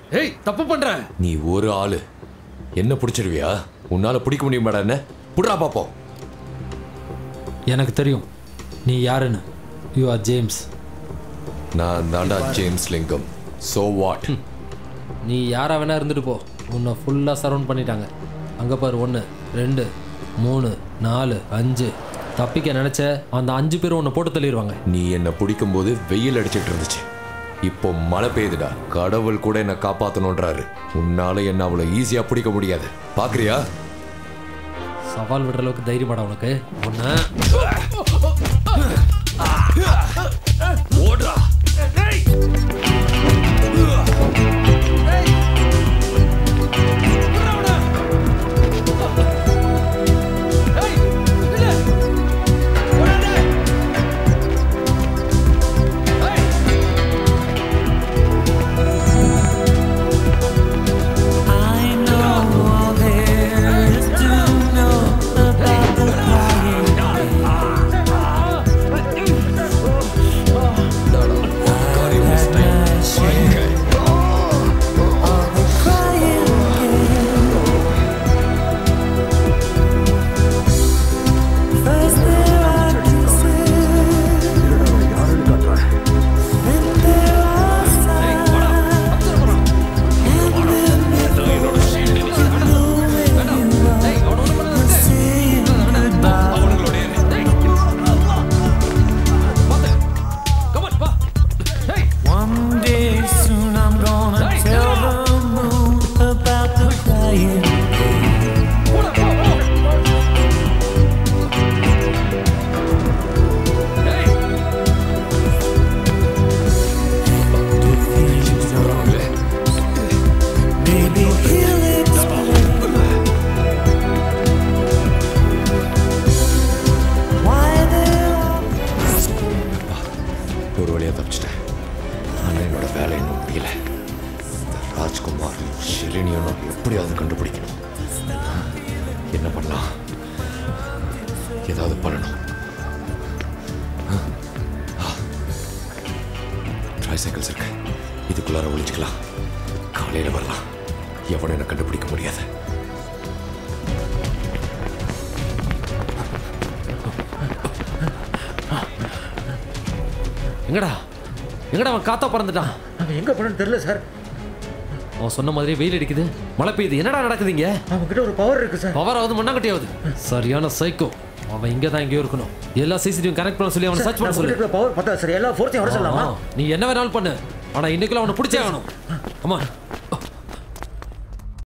ஏய் தப்பு பண்ற நீ ஒரு ஆளு என்ன பிடிச்சிருவியா உன்னால பிடிக்க முடியுமாடா என்ன புடுறா பாப்போம் எனக்கு தெரியும் நீ யாருன்னு யூ ஆர் ஜேம்ஸ் நான் தாண்டா ஜேம்ஸ் லிங்கம் சோ வாட் நீ யாரா வேணா இருந்துட்டு போ உன்னை ஃபுல்லாக சரவுண்ட் பண்ணிட்டாங்க அங்கே பாரு ஒன்று ரெண்டு மூணு நாலு அஞ்சு தப்பிக்க நினச்ச அந்த அஞ்சு பேரும் உன்னை போட்டு தள்ளிடுவாங்க நீ என்ன பிடிக்கும் போது வெயில் அடிச்சிட்டு இருந்துச்சு இப்போ மழை பெய்யுதுடா கடவுள் கூட என்ன காப்பாத்தணுன்றாரு உன்னால என்ன அவ்வளவு ஈஸியா பிடிக்க முடியாது பாக்குறியா சவால் விடுற அளவுக்கு தைரியமாடா உனக்கு ஒன்று ஓடுறா ஏய் I know all there is to know about the crying I've had my share of the crying First there are kisses, then there are sighs, and then before you know where you are, saying goodbye. One day soon I'm gonna tell the moon about the crying. Maybe he'll explain why there are ஒரு வழியா தப்பிச்சிட்டேன் ஆனா என்னோட வேலை இன்னும் முடியல இந்த ராஜ்குமார் ஷிலினியனும் எப்படியாவது கண்டுபிடிக்கணும் என்ன பண்ணலாம் ஏதாவது பண்ணணும் ட்ரைசைக்கிள்ஸ் இருக்கு இதுக்குள்ளார ஒழிச்சுக்கலாம் காலையில வரலாம் எவனும் என்ன கண்டுபிடிக்க முடியாது எங்கடா எங்கடா அவன் காத்தா பறந்துட்டான் அவன் எங்க போனன்னு தெரியல சார் அவன் சொன்ன மாதிரி வெயில் அடிக்குது மழை பெய்யுது என்னடா நடக்குதுங்க அவங்க கிட்ட ஒரு பவர் இருக்கு சார் பவராவது மண்ணாங்கட்டியாவது சரியான சைக்கோ அவன் இங்க தான் எங்கேயோ இருக்கணும் எல்லா சிசிடிவி கனெக்ட் பண்ண சொல்லி அவனை சர்ச் பண்ண சொல்லு பவர் பார்த்தா சார் எல்லா ஃபோர்ஸையும் வர சொல்லலாமா ஆ, நீ என்ன வேணாலும் பண்ணு ஆனா இன்னைக்குள்ள அவனை பிடிச்சே ஆகணும் ஆமா